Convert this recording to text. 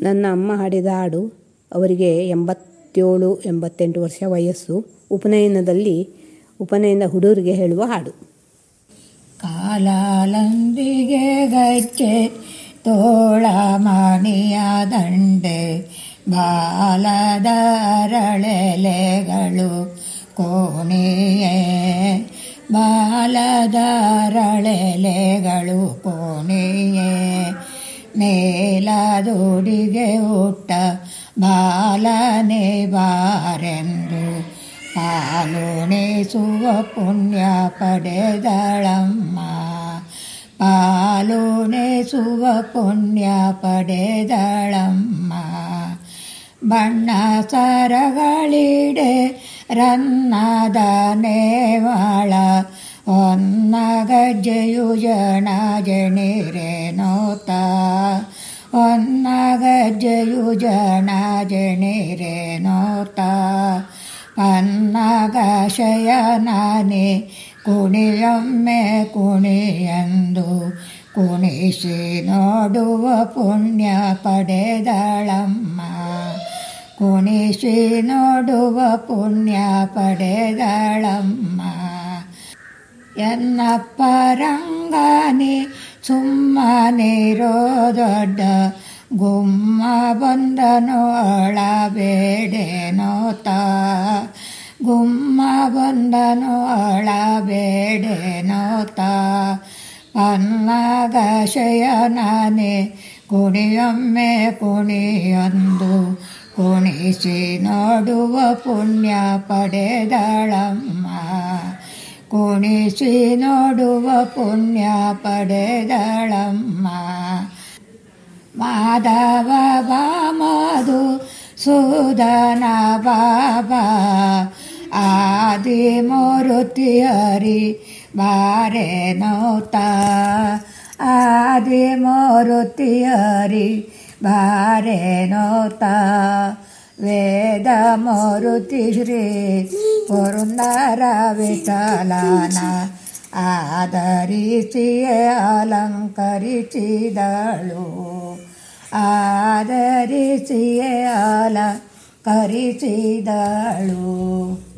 ನನ್ನ ಅಮ್ಮ ಹಾಡಿದ ಹಾಡು ಅವರಿಗೆ ಎಂಬತ್ತೇಳು ಎಂಬತ್ತೆಂಟು ವರ್ಷ ವಯಸ್ಸು ಉಪನಯನದಲ್ಲಿ ಉಪನಯನ ಹುಡುಗರಿಗೆ ಹೇಳುವ ಹಾಡು ಕಾಲಾಲಂಬಿಗೆ ಗಚ್ಚೆ ತೋಳ ಮಣಿಯ ದಂಡೆ ಬಾಲದ ಅರಳೆಲೆಗಳು ಕೋಣೆಯೇ ಬಾಲದ ಅರಳೆಲೆಗಳು ಕೋಣೆಯೇ ಮೇಲದೊಡಿಗೆ ಹುಟ್ಟ ಬಾಲನೆ ಬಾರೆಂದು ಪಾಲುಣಿಸುವ ಪುಣ್ಯ ಪಡೆದಳಮ್ಮ ಪಾಲುಣಿಸುವ ಪುಣ್ಯ ಪಡೆದಳಮ್ಮ ಬಣ್ಣ ಸರಗಳಿಡೆ ರನ್ನದ ನೇವಾಳ ಹೊನ್ನ ಗಜ್ಜೆಯು ಜನ ಜಣಿರೆ ನೋತ ಹೊನ್ನ ಗಜ್ಜೆಯು ಜನ ಜಣಿರೆ ನೋತ ಪನ್ನಗಶಯನಾನೆ ಕುಣಿಯೊಮ್ಮೆ ಕುಣಿಯಂದು ಕುಣಿಸಿ ನೋಡುವ ಪುಣ್ಯ ಪಡೆದಳಮ್ಮ ಕುಣಿಸಿ ನೋಡುವ ಪುಣ್ಯ ಪಡೆದಳಮ್ಮ ಎನ್ನಪ್ಪ ರಂಗನಿ ಸುಮ್ಮನಿರೋ ದೊಡ್ಡ ಗುಮ್ಮ ಬಂದನು ಅಳಬೇಡೆ ನೋತ ಗುಮ್ಮ ಬಂದನು ಅಳಬೇಡೆ ನೋತ ಪನ್ನಗಶಯನಾನೆ ಕುಣಿಯೊಮ್ಮೆ ಕುಣಿಯೊಂದು ಕುಣಿಸಿ ನೋಡುವ ಪುಣ್ಯ ಪಡೆದಳಮ್ಮ ಕುಣಿಸಿ ನೋಡುವ ಪುಣ್ಯ ಪಡೆದಳಮ್ಮ ಮಾಧವ ಬಾಮದು ಸೂದನ ಬಾಬಾ ಆದಿ ಮೂರುತಿ ಹರಿ ಬಾರೆ ನೋತ ಆದಿ ಮೂರುತಿ ಹರಿ ಬಾರೆ ನೋತ ವೇದ ಮೂರುತಿ ಶ್ರೀ ಪುರಂದರ ವಿಠಲನ ಆದರಿಸಿಯೇ ಅಲಂಕರಿಸಿದಳು ಆದರಿಸಿಯೇ ಅಲಂಕರಿಸಿದಳು